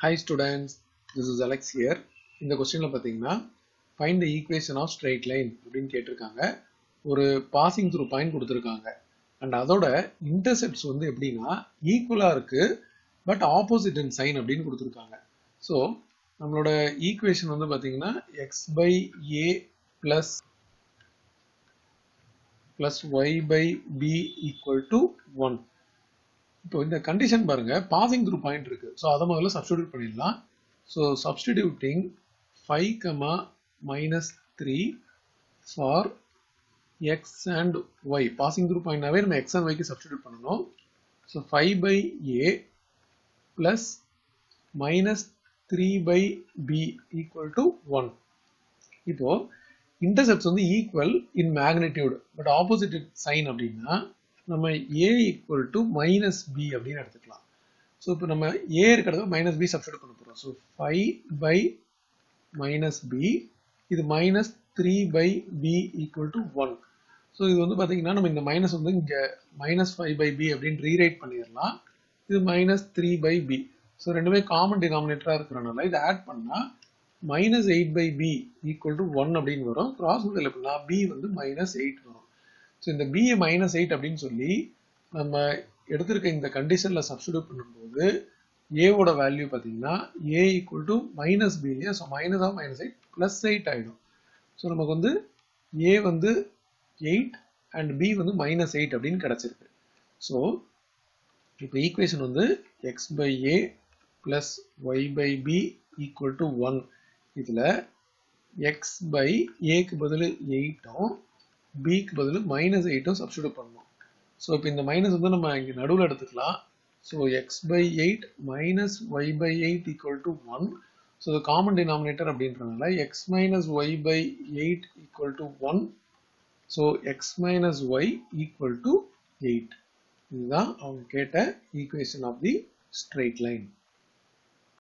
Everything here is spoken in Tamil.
Hi students, this is Alex here. இந்த கொஸ்டின்ல பார்த்தீங்கன்னா find the equation of straight line அப்படின்னு கேட்டிருக்காங்க ஒரு பாசிங் த்ரூ பாயிண்ட் கொடுத்துருக்காங்க அண்ட் அதோட இன்டர்செப்ட்ஸ் வந்து எப்படின்னா ஈக்குவலா இருக்கு பட் ஆப்போசிட் இன் சைன் அப்படின்னு கொடுத்துருக்காங்க ஸோ நம்மளோட ஈக்குவேஷன் வந்து பார்த்தீங்கன்னா x by a plus plus y by B equal to one இப்போ இந்த கண்டிஷன் பாருங்க பாசிங் த்ரூ பாயிண்ட் இருக்கு ஸோ அதை முதல்ல சப்ஸ்டிடியூட் பண்ணிடலாம் so substituting five comma minus three for x and y passing through பாயிண்ட்னாவே நம்ம எக்ஸ் அண்ட் ஒய்க்கு சப்ஸ்டிடியூட் பண்ணணும் so five by a plus minus three by B equal to one இப்போ இன்டர்செப்ட்ஸ் வந்து equal in magnitude but opposite sign அப்படின்னா நம்ம ஏ ஈக்குவல் டு மைனஸ் பி அப்படின்னு எடுத்துக்கலாம் ஸோ இப்போ நம்ம ஏ இருக்கிறத மைனஸ் பி சப்ஸ்டியூட் பண்ண போகிறோம் so five by minus B இது minus three by B equal to one so இது வந்து பார்த்தீங்கன்னா நம்ம இந்த மைனஸ் வந்து இங்கே மைனஸ் ஃபைவ் பை பி அப்படின்னு ரீரைட் பண்ணிடலாம் இது minus three by B so ரெண்டுமே காமன் டினாமினேட்டராக இருக்கிறனால இதை ஆட் பண்ணால் minus eight by B equal to one அப்படின்னு வரும் கிராஸ் முதல் எப்படின்னா பி வந்து மைனஸ் எயிட் வரும் ஸோ இந்த பிஏ மைனஸ் எயிட் அப்படின்னு சொல்லி நம்ம எடுத்திருக்க இந்த கண்டிஷனில் சப்ஸ்டியூட் பண்ணும்போது ஏவோட வேல்யூ பார்த்தீங்கன்னா A equal to minus B இல்லையா so minus of minus eight plus eight ஆகிடும் ஸோ நமக்கு வந்து ஏ வந்து எயிட் அண்ட் பி வந்து மைனஸ் எயிட் அப்படின்னு கிடச்சிருக்கு ஸோ இப்போ ஈக்குவேஷன் வந்து X by A plus Y by B equal to one இதில் எக்ஸ் பை ஏக்கு பதில் எயிட்டும் பிக்கு பதில் மைனஸ் எயிட்டும் சப்ஸ்டியூட் பண்ணணும் ஸோ இப்போ இந்த மைனஸ் வந்து நம்ம இங்கே நடுவில் எடுத்துக்கலாம் so X by eight minus Y by eight equal to one so இது காமன் டினாமினேட்டர் அப்படின்றதுனால X minus Y by eight equal to one so X minus Y equal to eight இதுதான் அவங்க கேட்ட equation of the straight line